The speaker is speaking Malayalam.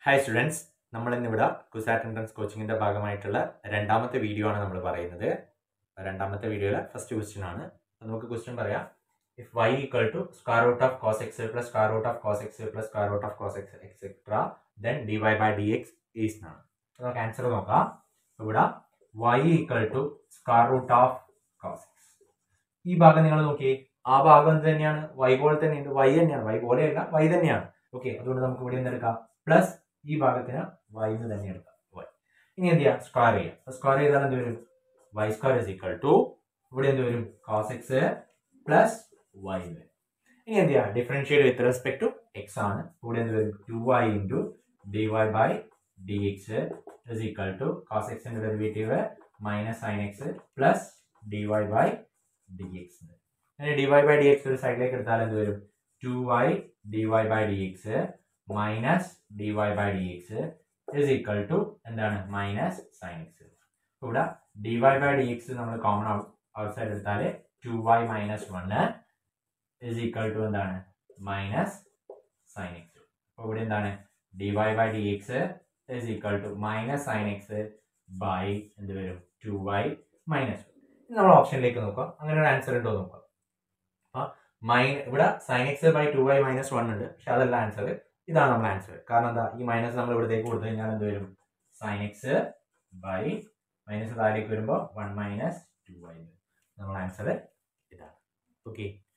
ഹായ് സ്റ്റുഡൻസ് നമ്മൾ ഇന്നിവിടെ കുസാറ്റ് എൻട്രൻസ് കോച്ചിങ്ങിന്റെ ഭാഗമായിട്ടുള്ള രണ്ടാമത്തെ വീഡിയോ ആണ് നമ്മൾ പറയുന്നത് രണ്ടാമത്തെ വീഡിയോയിലെ ഫസ്റ്റ് ക്വസ്റ്റ്യൻ ആണ് അപ്പൊ നമുക്ക് ക്വസ്റ്റ്യൻ പറയാം if y equal to square root of cos x plus square root of cos x plus square root of cos x etcetera then d y by d x is എന്നാണ് അപ്പൊ നമുക്ക് ആൻസർ നോക്കാം അപ്പൊ ഇവിടെ y equal to square root of cos x ഈ ഭാഗം നിങ്ങൾ നോക്കി ആ ഭാഗം എന്ത് തന്നെയാണ് വൈ പോലെ തന്നെയുണ്ട് വൈ തന്നെയാണ് വൈ പോലെയല്ല വൈ തന്നെയാണ് ഓക്കെ അതുകൊണ്ട് നമുക്ക് ഇവിടെ എന്തെടുക്കാം പ്ലസ് ഈ ഭാഗത്തിന് വൈ എന്ന് തന്നെ എടുക്കാം വൈ ഇനി എന്ത് ചെയ്യാം സ്ക്വയർ ചെയ്യാം സ്ക്വയർ ചെയ്താൽ എന്ത് വരും y square is equal to ഇവിടെ എന്ത് വരും കോസ് എക്സ് പ്ലസ് വൈ വരും ഇനി എന്ത് ചെയ്യാം differentiate with respect to x ആണ് ഇവിടെ എന്ത് വരും two y into d y by d x is equal to cos എക്സിന്റെ derivative minus sine x plus d y by d x അങ്ങനെ d y by d x ഒരു സൈഡിലേക്ക് എടുത്താൽ എന്ത് വരും two y d y by d x minus d y by d x is equal to എന്താണ് മൈനസ് സൈൻ എക്സ് ഇവിടെ d y by d x നമ്മൾ കോമൺ ഔട്ട് സൈഡ് എടുത്താൽ two y minus one is equal to എന്താണ് മൈനസ് സൈൻ എക്സ് അപ്പോൾ ഇവിടെ എന്താണ് d y by d x is equal to minus sine x by എന്ത് വരും ടു വൈ മൈനസ് നമ്മൾ ഓപ്ഷനിലേക്ക് നോക്കാം അങ്ങനെ ഒരു ആൻസർ ഉണ്ടോ നോക്കാം അപ്പൊ മൈൻ ഇവിടെ sine x by two y minus one ഉണ്ട് പക്ഷെ അതല്ല ആൻസർ ഇതാണ് നമ്മുടെ ആൻസർ കാരണം എന്താ ഈ മൈനസ് നമ്മൾ ഇവിടത്തേക്ക് കൊടുത്തു കഴിഞ്ഞാൽ എന്ത് വരും സൈൻ എക്സ് ബൈ മൈനസ് താഴേക്ക് വരുമ്പോൾ വൺ മൈനസ് ടു വൈ നമ്മൾ ആൻസർ ഇതാണ് ഓക്കെ